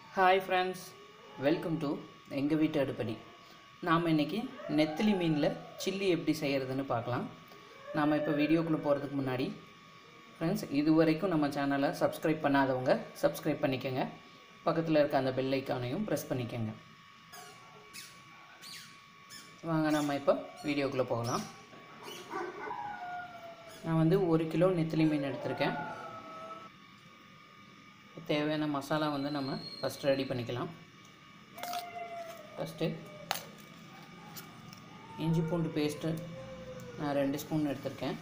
hi friends welcome to எங்கள் வீட்டு அடுப்படி நாம் இன்றைக்கி நெத்திலி மீனில் சில்லி எப்படி செய்கிறதுன்னு பார்க்கலாம் நாம் இப்போ வீடியோக்குள்ளே போகிறதுக்கு முன்னாடி ஃப்ரெண்ட்ஸ் இது வரைக்கும் நம்ம சேனலை சப்ஸ்கிரைப் பண்ணாதவங்க சப்ஸ்கிரைப் பண்ணிக்கோங்க பக்கத்தில் இருக்க அந்த பெல் ஐக்கானையும் ப்ரெஸ் பண்ணிக்கோங்க வாங்க நம்ம இப்போ வீடியோக்குள்ளே போகலாம் நான் வந்து ஒரு கிலோ நெத்திலி மீன் எடுத்திருக்கேன் தேவையான மசாலா வந்து நம்ம ஃபஸ்ட் ரெடி பண்ணிக்கலாம் ஃபஸ்ட்டு இஞ்சி பூண்டு பேஸ்ட்டு நான் ரெண்டு ஸ்பூன் எடுத்திருக்கேன்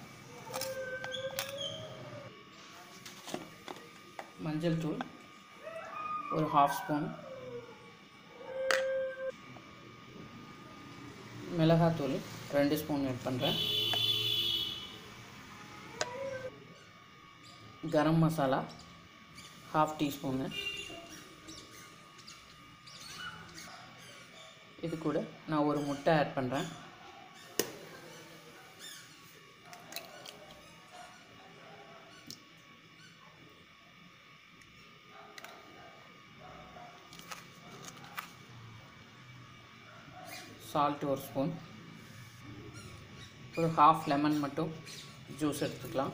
மஞ்சள் தூள் ஒரு ஹாஃப் ஸ்பூன் மிளகாத்தூள் ரெண்டு ஸ்பூன் ஆட் பண்ணுறேன் கரம் மசாலா ஹாஃப் டீஸ்பூனு இது கூட நான் ஒரு முட்டை ஆட் பண்ணுறேன் சால்ட் ஒரு ஸ்பூன் ஒரு ஹாஃப் லெமன் மட்டும் ஜூஸ் எடுத்துக்கலாம்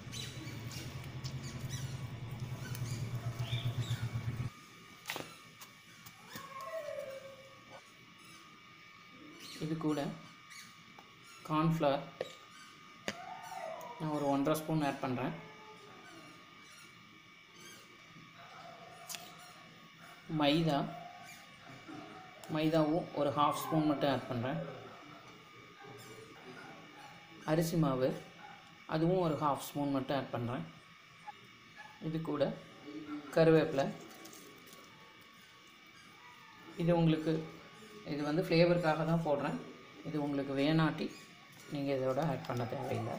இது கூட கார்ன்ஃப்ளவர் நான் ஒரு ஒன்றரை ஸ்பூன் ஆட் பண்ணுறேன் மைதா மைதாவும் ஒரு ஹாஃப் ஸ்பூன் மட்டும் ஆட் பண்ணுறேன் அரிசி மாவு அதுவும் ஒரு ஹாஃப் ஸ்பூன் மட்டும் ஆட் பண்ணுறேன் இது கூட கருவேப்பிலை இது உங்களுக்கு இது வந்து ஃப்ளேவருக்காக தான் போடுறேன் இது உங்களுக்கு வேணாட்டி நீங்கள் இதோட ஆட் பண்ண தேவையில்லை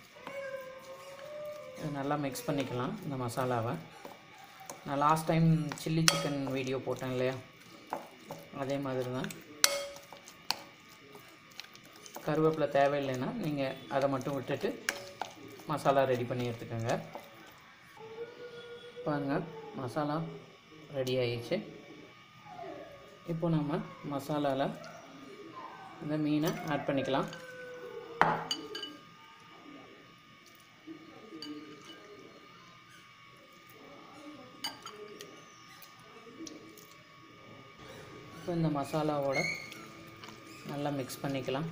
இது நல்லா மிக்ஸ் பண்ணிக்கலாம் இந்த மசாலாவை நான் last time chilli chicken video போட்டேன் இல்லையா அதே மாதிரி தான் கருவேப்பிலை தேவையில்லைன்னா நீங்கள் அதை மட்டும் விட்டுட்டு மசாலா ரெடி பண்ணி எடுத்துக்கோங்க பாருங்கள் மசாலா ரெடி ஆயிடுச்சு இப்போ நம்ம மசாலாவில் இந்த மீனை ஆட் பண்ணிக்கலாம் இப்போ இந்த மசாலாவோட நல்லா மிக்ஸ் பண்ணிக்கலாம்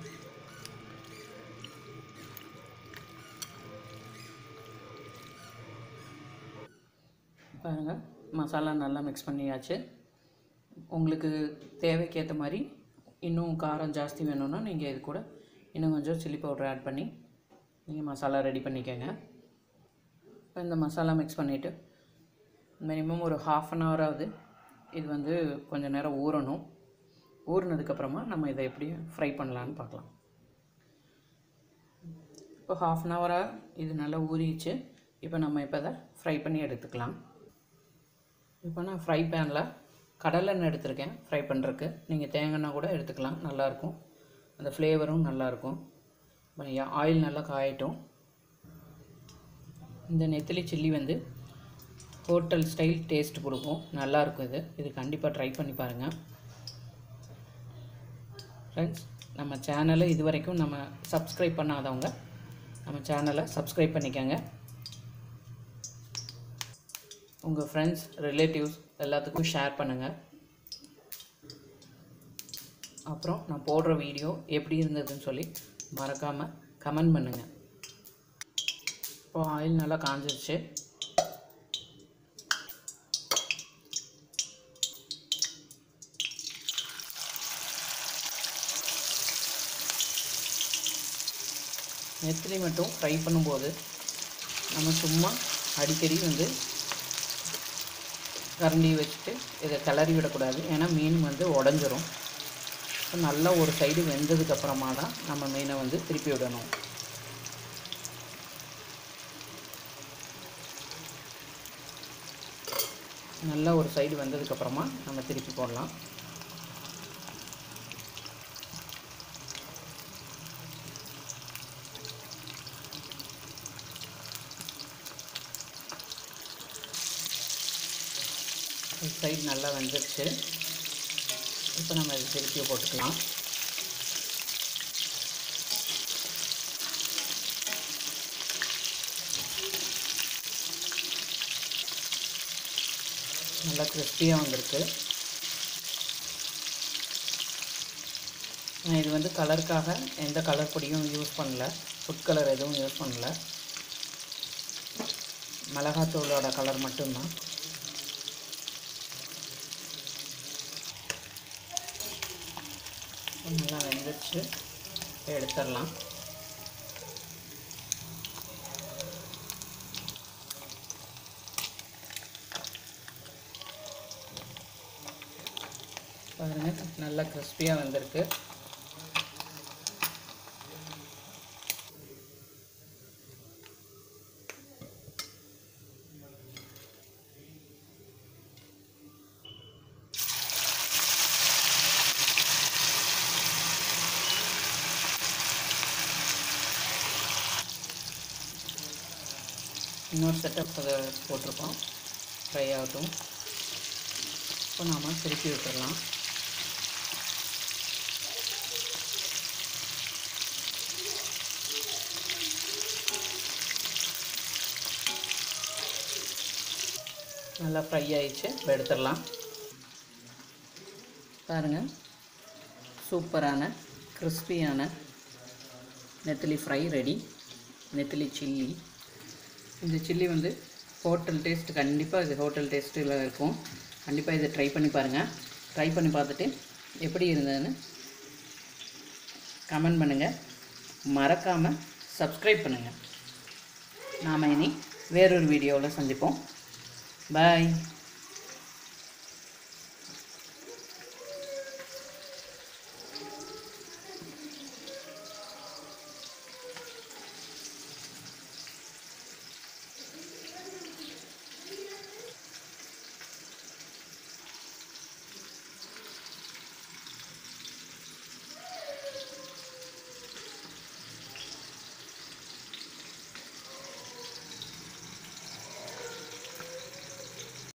பாருங்கள் மசாலா நல்லா மிக்ஸ் பண்ணியாச்சு உங்களுக்கு தேவைக்கேற்ற மாதிரி இன்னும் காரம் ஜாஸ்தி வேணும்னா நீங்கள் இது கூட இன்னும் கொஞ்சம் சில்லி பவுடர் ஆட் பண்ணி நீங்கள் மசாலா ரெடி பண்ணிக்கோங்க இப்போ இந்த மசாலா மிக்ஸ் பண்ணிவிட்டு மினிமம் ஒரு ஹாஃப் அன் ஹவராவது இது வந்து கொஞ்சம் நேரம் ஊறணும் ஊறினதுக்கப்புறமா நம்ம இதை எப்படி ஃப்ரை பண்ணலான்னு பார்க்கலாம் இப்போ ஹாஃப் அன் ஹவராக இது நல்லா ஊறிச்சு இப்போ நம்ம இப்போ அதை ஃப்ரை பண்ணி எடுத்துக்கலாம் இப்போ நான் ஃப்ரை பேனில் கடலெண்ணெய் எடுத்திருக்கேன் ஃப்ரை பண்ணுறதுக்கு நீங்கள் தேங்காய் கூட எடுத்துக்கலாம் நல்லாயிருக்கும் அந்த ஃப்ளேவரும் நல்லாயிருக்கும் இப்போ ஆயில் நல்லா காயட்டும் இந்த நெத்திலி சில்லி வந்து ஹோட்டல் ஸ்டைல் டேஸ்ட் கொடுக்கும் நல்லாயிருக்கும் இது இது கண்டிப்பாக ட்ரை பண்ணி பாருங்கள் ஃப்ரெண்ட்ஸ் நம்ம சேனலை இது வரைக்கும் நம்ம சப்ஸ்கிரைப் பண்ணாதவங்க நம்ம சேனலை சப்ஸ்கிரைப் பண்ணிக்கோங்க உங்கள் ஃப்ரெண்ட்ஸ் ரிலேட்டிவ்ஸ் எல்லாத்துக்கும் ஷேர் பண்ணுங்கள் அப்புறம் நான் போடுற வீடியோ எப்படி இருந்ததுன்னு சொல்லி மறக்காமல் கமெண்ட் பண்ணுங்கள் இப்போ ஆயில் நல்லா காஞ்சிருச்சு நெத்திலி மட்டும் ஃப்ரை பண்ணும்போது நம்ம சும்மா அடிக்கடி வந்து கரண்டி வச்சுட்டு இதை கிளறி விடக்கூடாது ஏன்னா மீன் வந்து உடஞ்சிரும் நல்லா ஒரு சைடு வெந்ததுக்கப்புறமா தான் நம்ம மீனை வந்து திருப்பி விடணும் நல்லா ஒரு சைடு வெந்ததுக்கப்புறமா நம்ம திருப்பி போடலாம் சைடு நல்லா வெந்துருச்சு இப்போ நம்ம இது திருப்பி போட்டுக்கலாம் நல்லா கிறிஸ்பியாக வந்திருக்கு நான் இது வந்து கலருக்காக எந்த கலர் பொடியும் யூஸ் பண்ணல ஃபுட் கலர் எதுவும் யூஸ் பண்ணல மிளகாத்தூளோட கலர் மட்டும்தான் நல்லா வெந்துச்சு எடுத்துடலாம் பாருங்கள் நல்லா கிறிஸ்பியாக வந்திருக்கு இன்னொரு செட்டப் அதை போட்டிருக்கோம் ஃப்ரை ஆகட்டும் இப்போ நாம் திருப்பி விட்டுடலாம் நல்லா ஃப்ரை ஆயிடுச்சு இப்போ எடுத்துடலாம் பாருங்கள் சூப்பரான கிறிஸ்பியான நெத்திலி ஃப்ரை ரெடி நெத்திலி சில்லி இந்த சில்லி வந்து ஹோட்டல் டேஸ்ட் கண்டிப்பாக இது ஹோட்டல் டேஸ்ட்டில் இருக்கும் கண்டிப்பாக இதை ட்ரை பண்ணி பாருங்கள் ட்ரை பண்ணி பார்த்துட்டு எப்படி இருந்ததுன்னு கமெண்ட் பண்ணுங்கள் மறக்காமல் சப்ஸ்கிரைப் பண்ணுங்கள் நாம் இனி வேறொரு வீடியோவில் சந்திப்போம் பாய்